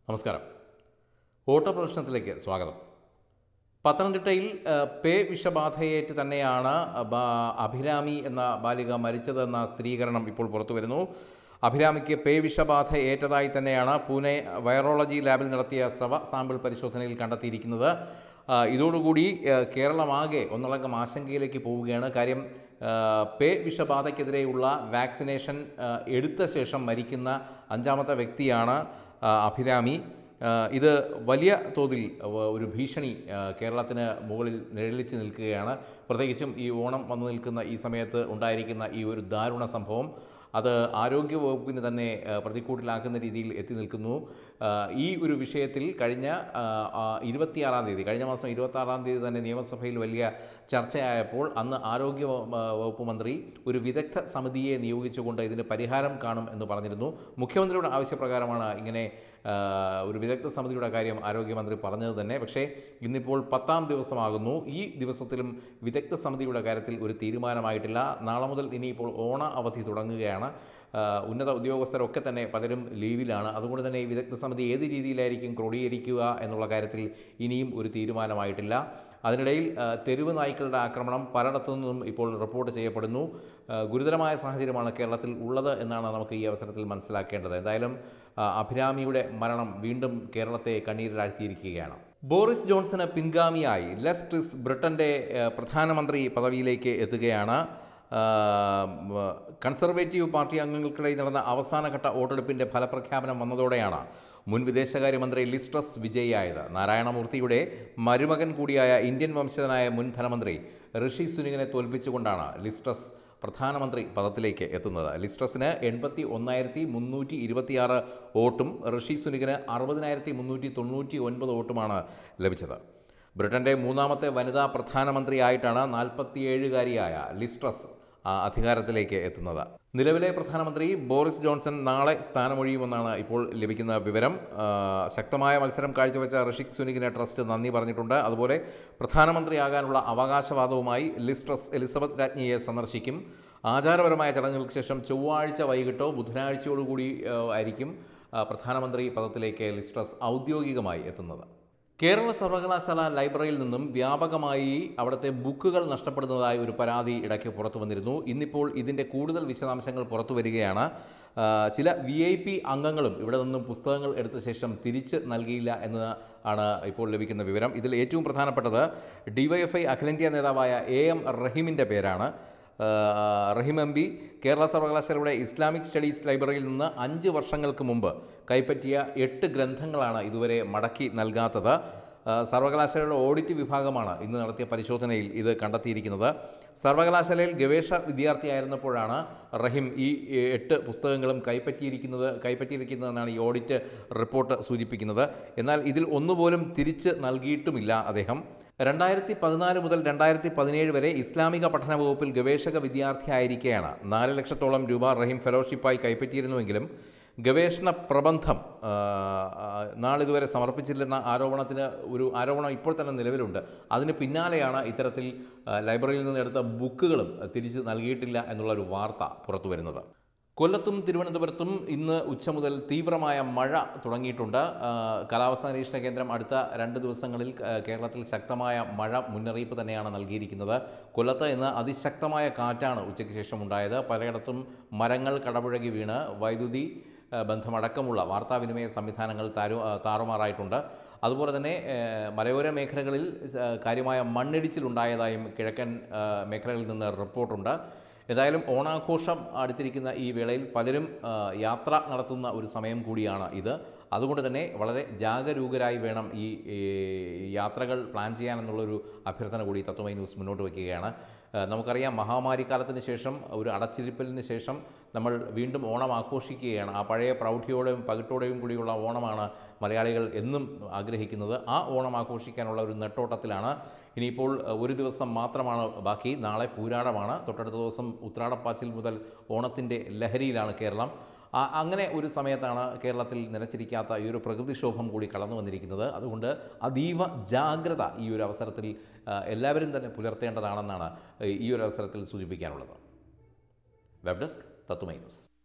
നമസ്കാരം ഓട്ടോ പ്രദർശനത്തിലേക്ക് സ്വാഗതം പത്തനംതിട്ടയിൽ ആ, പേ വിഷബാധയേറ്റ് തന്നെയാണ് ബ- അഭിരാമി എന്ന ബാലിക മരിച്ചതെന്ന സ്ഥിരീകരണം ഇപ്പോൾ പുറത്തു വരുന്നു അഭിരാമിക്ക് പേ വിഷബാധ ഏറ്റതായി തന്നെയാണ് പൂനെ വൈറോളജി ലാബിൽ നടത്തിയ സ്രവ സാമ്പിൾ പരിശോധനയിൽ കണ്ടെത്തിയിരിക്കുന്നത് ആ, ഇതോടുകൂടി ആ, കേരളമാകെ ഒന്നടങ്കം ആശങ്കയിലേക്ക് പോവുകയാണ് കാര്യം ആ, പേ വിഷബാധയ്ക്കെതിരെയുള്ള വാക്സിനേഷൻ ആ, എടുത്ത ശേഷം മരിക്കുന്ന അഞ്ചാമത്തെ വ്യക്തിയാണ് ആ, അഭിരാമി ആ, ഇത് വലിയ തോതിൽ വ- ഒരു ഭീഷണി ആ, കേരളത്തിന് മുകളിൽ നിഴലിച്ച് നിൽക്കുകയാണ് പ്രത്യേകിച്ചും ഈ ഓണം വന്നു നിൽക്കുന്ന ഈ സമയത്ത് ഉണ്ടായിരിക്കുന്ന ഈ ഒരു ദാരുണ സംഭവം അത് ആരോഗ്യ വകുപ്പിന് തന്നെ ആ, പ്രതിക്കൂട്ടിലാക്കുന്ന രീതിയിൽ എത്തി നിൽക്കുന്നു ആ, ഈ ഒരു വിഷയത്തിൽ കഴിഞ്ഞ ആ, ആ, ഇരുപത്തിയാറാം തീയതി കഴിഞ്ഞ മാസം ഇരുപത്താറാം തീയതി തന്നെ നിയമസഭയിൽ വലിയ ചർച്ചയായപ്പോൾ അന്ന് ആരോഗ്യ വ- ആ, വകുപ്പ് മന്ത്രി ഒരു വിദഗ്ധ സമിതിയെ നിയോഗിച്ചുകൊണ്ട് ഇതിന് പരിഹാരം കാണും എന്ന് പറഞ്ഞിരുന്നു മുഖ്യമന്ത്രിയുടെ ആവശ്യപ്രകാരമാണ് ഇങ്ങനെ ആ, ഒരു വിദഗ്ധ സമിതിയുടെ കാര്യം ആരോഗ്യമന്ത്രി പറഞ്ഞത് തന്നെ പക്ഷേ ഇന്നിപ്പോൾ പത്താം ദിവസമാകുന്നു ഈ ദിവസത്തിലും വിദഗ്ധ സമിതിയുടെ കാര്യത്തിൽ ഒരു തീരുമാനമായിട്ടില്ല നാളെ മുതൽ ഇനിയിപ്പോൾ ഓണ അവധി തുടങ്ങുകയാണ് ആ, ഉന്നത ഉദ്യോഗസ്ഥരൊക്കെ തന്നെ പലരും ലീവിലാണ് അതുകൊണ്ട് തന്നെ ഈ വിദഗ്ധ സമിതി ഏത് രീതിയിലായിരിക്കും ക്രോഡീകരിക്കുക എന്നുള്ള കാര്യത്തിൽ ഇനിയും ഒരു തീരുമാനമായിട്ടില്ല അതിനിടയിൽ ആ, തെരുവ് നായ്ക്കളുടെ ആക്രമണം പലയിടത്തു നിന്നും ഇപ്പോൾ റിപ്പോർട്ട് ചെയ്യപ്പെടുന്നു ആ, ഗുരുതരമായ സാഹചര്യമാണ് കേരളത്തിൽ ഉള്ളത് എന്നാണ് നമുക്ക് ഈ അവസരത്തിൽ മനസ്സിലാക്കേണ്ടത് എന്തായാലും ആ, അഭിരാമിയുടെ മരണം വീണ്ടും കേരളത്തെ കണ്ണീരിലാഴ്ത്തിയിരിക്കുകയാണ് ബോറിസ് ജോൺസന് പിൻഗാമിയായി ലെസ് ട്രിസ് ബ്രിട്ടൻ്റെ ആ, പ്രധാനമന്ത്രി പദവിയിലേക്ക് എത്തുകയാണ് ആ, മ, കൺസർവേറ്റീവ് പാർട്ടി അംഗങ്ങൾക്കിടയിൽ നടന്ന അവസാനഘട്ട വോട്ടെടുപ്പിൻ്റെ ഫലപ്രഖ്യാപനം വന്നതോടെയാണ് മുൻ വിദേശകാര്യമന്ത്രി ലിസ്ട്രസ് വിജയിയായത് നാരായണമൂർത്തിയുടെ മരുമകൻ കൂടിയായ ഇന്ത്യൻ വംശജനായ മുൻ ധനമന്ത്രി ഋഷി സുനികിനെ തോൽപ്പിച്ചുകൊണ്ടാണ് ലിസ്ട്രസ് പ്രധാനമന്ത്രി പദത്തിലേക്ക് എത്തുന്നത് ലിസ്ട്രസിന് എൺപത്തി ഒന്നായിരത്തി മുന്നൂറ്റി ഇരുപത്തിയാറ് വോട്ടും ഋഷി സുനികിന് അറുപതിനായിരത്തി മുന്നൂറ്റി തൊണ്ണൂറ്റി ഒൻപത് വോട്ടുമാണ് ലഭിച്ചത് ബ്രിട്ടന്റെ മൂന്നാമത്തെ വനിതാ പ്രധാനമന്ത്രിയായിട്ടാണ് നാൽപ്പത്തിയേഴുകാരിയായ ലിസ്ട്രസ് ആ, അധികാരത്തിലേക്ക് എത്തുന്നത് നിലവിലെ പ്രധാനമന്ത്രി ബോറിസ് ജോൺസൺ നാളെ സ്ഥാനമൊഴിയുമെന്നാണ് ഇപ്പോൾ ലഭിക്കുന്ന വിവരം ആ, ശക്തമായ മത്സരം കാഴ്ചവെച്ച ഋഷിക് സുനികിന് ട്രസ്റ്റ് നന്ദി പറഞ്ഞിട്ടുണ്ട് അതുപോലെ പ്രധാനമന്ത്രിയാകാനുള്ള അവകാശവാദവുമായി ലിസ്ട്രസ് എലിസബത്ത് രാജ്ഞിയെ സന്ദർശിക്കും ആചാരപരമായ ചടങ്ങുകൾക്ക് ശേഷം ചൊവ്വാഴ്ച വൈകിട്ടോ ബുധനാഴ്ചയോടുകൂടി ആ, ആയിരിക്കും ആ, പ്രധാനമന്ത്രി പദത്തിലേക്ക് ലിസ്ട്രസ് ഔദ്യോഗികമായി എത്തുന്നത് കേരള സർവകലാശാല ലൈബ്രറിയിൽ നിന്നും വ്യാപകമായി അവിടുത്തെ ബുക്കുകൾ നഷ്ടപ്പെടുന്നതായി ഒരു പരാതി ഇടയ്ക്ക് പുറത്തു വന്നിരുന്നു ഇന്നിപ്പോൾ ഇതിൻ്റെ കൂടുതൽ വിശദാംശങ്ങൾ പുറത്തു വരികയാണ് ആ, ചില വി ഐ പി അംഗങ്ങളും ഇവിടെ നിന്നും പുസ്തകങ്ങൾ എടുത്ത ശേഷം തിരിച്ച് നൽകിയില്ല എന്ന് ആണ് ഇപ്പോൾ ലഭിക്കുന്ന വിവരം ഇതിൽ ഏറ്റവും പ്രധാനപ്പെട്ടത് ഡിവൈഎഫ്ഐ അഖിലേന്ത്യാ നേതാവായ എ എം റഹീമിൻ്റെ പേരാണ് ആഹ് റഹീം എം പി കേരള സർവകലാശാലയുടെ ഇസ്ലാമിക് സ്റ്റഡീസ് ലൈബ്രറിയിൽ നിന്ന് അഞ്ച് വർഷങ്ങൾക്ക് മുമ്പ് കൈപ്പറ്റിയ എട്ട് ഗ്രന്ഥങ്ങളാണ് ഇതുവരെ മടക്കി നൽകാത്തത് ആഹ് സർവകലാശാലയുടെ ഓഡിറ്റ് വിഭാഗമാണ് ഇന്ന് നടത്തിയ പരിശോധനയിൽ ഇത് കണ്ടെത്തിയിരിക്കുന്നത് സർവകലാശാലയിൽ ഗവേഷ വിദ്യാർത്ഥിയായിരുന്നപ്പോഴാണ് റഹീം ഈ എട്ട് പുസ്തകങ്ങളും കൈപ്പറ്റിയിരിക്കുന്നത് കൈപ്പറ്റിയിരിക്കുന്നതെന്നാണ് ഈ ഓഡിറ്റ് റിപ്പോർട്ട് സൂചിപ്പിക്കുന്നത് എന്നാൽ ഇതിൽ ഒന്നുപോലും തിരിച്ച് നൽകിയിട്ടുമില്ല അദ്ദേഹം രണ്ടായിരത്തി പതിനാല് മുതൽ രണ്ടായിരത്തി പതിനേഴ് വരെ ഇസ്ലാമിക പഠന വകുപ്പിൽ ഗവേഷക വിദ്യാർത്ഥിയായിരിക്കെയാണ് നാല് ലക്ഷത്തോളം രൂപ റഹീം ഫെലോഷിപ്പായി കൈപ്പറ്റിയിരുന്നുവെങ്കിലും ഗവേഷണ പ്രബന്ധം ആ, ആ, നാളിതുവരെ സമർപ്പിച്ചില്ലെന്ന ആരോപണത്തിന് ഒരു ആരോപണം ഇപ്പോൾ തന്നെ നിലവിലുണ്ട് അതിന് പിന്നാലെയാണ് ഇത്തരത്തിൽ ആ, ലൈബ്രറിയിൽ നിന്ന് എടുത്ത ബുക്കുകളും തിരിച്ച് നൽകിയിട്ടില്ല എന്നുള്ളൊരു വാർത്ത പുറത്തു വരുന്നത് കൊല്ലത്തും തിരുവനന്തപുരത്തും ഇന്ന് ഉച്ച മുതൽ തീവ്രമായ മഴ തുടങ്ങിയിട്ടുണ്ട് ആ, കാലാവസ്ഥാ നിരീക്ഷണ കേന്ദ്രം അടുത്ത രണ്ട് ദിവസങ്ങളിൽ ആ, കേരളത്തിൽ ശക്തമായ മഴ മുന്നറിയിപ്പ് തന്നെയാണ് നൽകിയിരിക്കുന്നത് കൊല്ലത്ത് ഇന്ന് അതിശക്തമായ കാറ്റാണ് ഉച്ചയ്ക്ക് ശേഷം ഉണ്ടായത് പലയിടത്തും മരങ്ങൾ കടപുഴകി വീണ് വൈദ്യുതി ആ, ബന്ധമടക്കമുള്ള വാർത്താവിനിമയ സംവിധാനങ്ങൾ താരു ആ, താറുമാറായിട്ടുണ്ട് അതുപോലെ തന്നെ ഏഹ്, മലയോര മേഖലകളിൽ ആ, കാര്യമായ മണ്ണിടിച്ചിലുണ്ടായതായും കിഴക്കൻ ആ, മേഖലകളിൽ നിന്ന് റിപ്പോർട്ടുണ്ട് ഏതായാലും ഓണാഘോഷം അടുത്തിരിക്കുന്ന ഈ വേളയിൽ പലരും ആ, യാത്ര നടത്തുന്ന ഒരു സമയം കൂടിയാണ് ഇത് അതുകൊണ്ട് തന്നെ വളരെ ജാഗരൂകരായി വേണം ഈ ഈ യാത്രകൾ പ്ലാൻ ചെയ്യാനെന്നുള്ളൊരു അഭ്യർത്ഥന കൂടി തത്വമൈ ന്യൂസ് മുന്നോട്ട് വയ്ക്കുകയാണ് ആ, നമുക്കറിയാം മഹാമാരി കാലത്തിന് ശേഷം ഒരു അടച്ചിരിപ്പലിന് ശേഷം നമ്മൾ വീണ്ടും ഓണം ആഘോഷിക്കുകയാണ് ആ പഴയ പ്രൗഢിയോടെയും പകിട്ടോടെയും കൂടിയുള്ള ഓണമാണ് മലയാളികൾ എന്നും ആഗ്രഹിക്കുന്നത് ആ ഓണം ആഘോഷിക്കാനുള്ള ഒരു നെട്ടോട്ടത്തിലാണ് ഇനിയിപ്പോൾ അഹ്, ഒരു ദിവസം മാത്രമാണ് ബാക്കി നാളെ പൂരാടമാണ് തൊട്ടടുത്ത ദിവസം ഉത്രാടപ്പാച്ചിൽ മുതൽ ഓണത്തിൻ്റെ ലഹരിയിലാണ് കേരളം ആ- അങ്ങനെ ഒരു സമയത്താണ് കേരളത്തിൽ നിലച്ചിരിക്കാത്ത ഈ ഒരു പ്രകൃതിക്ഷോഭം കൂടി കടന്നു വന്നിരിക്കുന്നത് അതുകൊണ്ട് അതീവ ജാഗ്രത ഈ ഒരു അവസരത്തിൽ ആ, എല്ലാവരും തന്നെ പുലർത്തേണ്ടതാണെന്നാണ് ഈ ഒരു അവസരത്തിൽ സൂചിപ്പിക്കാനുള്ളത് വെബ് ഡെസ്ക് തത്തുമൈ ന്യൂസ്